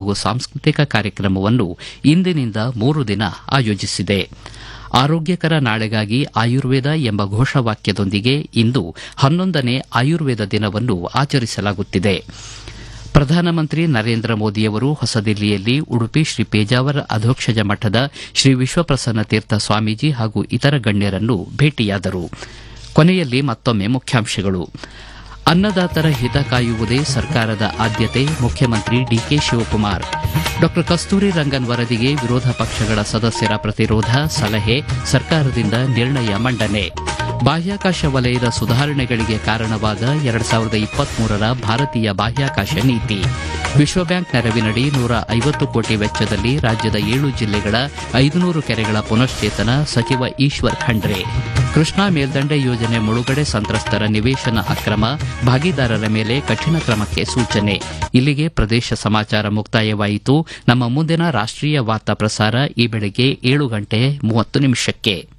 ಹಾಗೂ ಸಾಂಸ್ಕೃತಿಕ ಕಾರ್ಯಕ್ರಮವನ್ನು ಇಂದಿನಿಂದ ಮೂರು ದಿನ ಆಯೋಜಿಸಿದೆ ಆರೋಗ್ಯಕರ ನಾಳೆಗಾಗಿ ಆಯುರ್ವೇದ ಎಂಬ ಘೋಷವಾಕ್ಯದೊಂದಿಗೆ ಇಂದು ಹನ್ನೊಂದನೇ ಆಯುರ್ವೇದ ದಿನವನ್ನು ಆಚರಿಸಲಾಗುತ್ತಿದೆ ಪ್ರಧಾನಮಂತ್ರಿ ನರೇಂದ್ರ ಮೋದಿಯವರು ಹೊಸದಿಲ್ಲಿಯಲ್ಲಿ ಉಡುಪಿ ಶ್ರೀ ಪೇಜಾವರ ಅಧೋಕ್ಷಜ ಮಠದ ಶ್ರೀ ವಿಶ್ವಪ್ರಸನ್ನ ತೀರ್ಥ ಸ್ವಾಮೀಜಿ ಹಾಗೂ ಇತರ ಗಣ್ಯರನ್ನು ಭೇಟಿಯಾದರು ಕೊನೆಯಲ್ಲಿ ಮತ್ತೊಮ್ಮೆ ಮುಖ್ಯಾಂಶಗಳು ಅನ್ನದಾತರ ಹಿತ ಕಾಯುವುದೇ ಸರ್ಕಾರದ ಆದ್ಯತೆ ಮುಖ್ಯಮಂತ್ರಿ ಡಿಕೆ ಶಿವಕುಮಾರ್ ಡಾ ಕಸ್ತೂರಿ ರಂಗನ್ ವರದಿಗೆ ವಿರೋಧ ಪಕ್ಷಗಳ ಸದಸ್ಯರ ಪ್ರತಿರೋಧ ಸಲಹೆ ಸರ್ಕಾರದಿಂದ ನಿರ್ಣಯ ಮಂಡನೆ ಬಾಹ್ಯಾಕಾಶ ವಲಯದ ಸುಧಾರಣೆಗಳಿಗೆ ಕಾರಣವಾದ ಎರಡು ಸಾವಿರದ ಇಪ್ಪತ್ಮೂರರ ಭಾರತೀಯ ಬಾಹ್ಯಾಕಾಶ ನೀತಿ ವಿಶ್ವ ಬ್ಯಾಂಕ್ ನೆರವಿನಡಿ ನೂರ ಐವತ್ತು ಕೋಟಿ ವೆಚ್ಚದಲ್ಲಿ ರಾಜ್ಯದ ಏಳು ಜಿಲ್ಲೆಗಳ ಐದುನೂರು ಕೆರೆಗಳ ಪುನಶ್ಚೇತನ ಸಚಿವ ಈಶ್ವರ್ ಖಂಡ್ರೆ ಕೃಷ್ಣಾ ಮೇಲ್ದಂಡೆ ಯೋಜನೆ ಮುಳುಗಡೆ ಸಂತ್ರಸ್ತರ ನಿವೇಶನ ಅಕ್ರಮ ಭಾಗಿದಾರರ ಮೇಲೆ ಕಠಿಣ ಕ್ರಮಕ್ಕೆ ಸೂಚನೆ ಇಲ್ಲಿಗೆ ಪ್ರದೇಶ ಸಮಾಚಾರ ಮುಕ್ತಾಯವಾಯಿತು ನಮ್ಮ ಮುಂದಿನ ರಾಷ್ಟೀಯ ವಾರ್ತಾ ಪ್ರಸಾರ ಈ ಬೆಳಗ್ಗೆ ಏಳು ಗಂಟೆ ಮೂವತ್ತು ನಿಮಿಷಕ್ಕೆ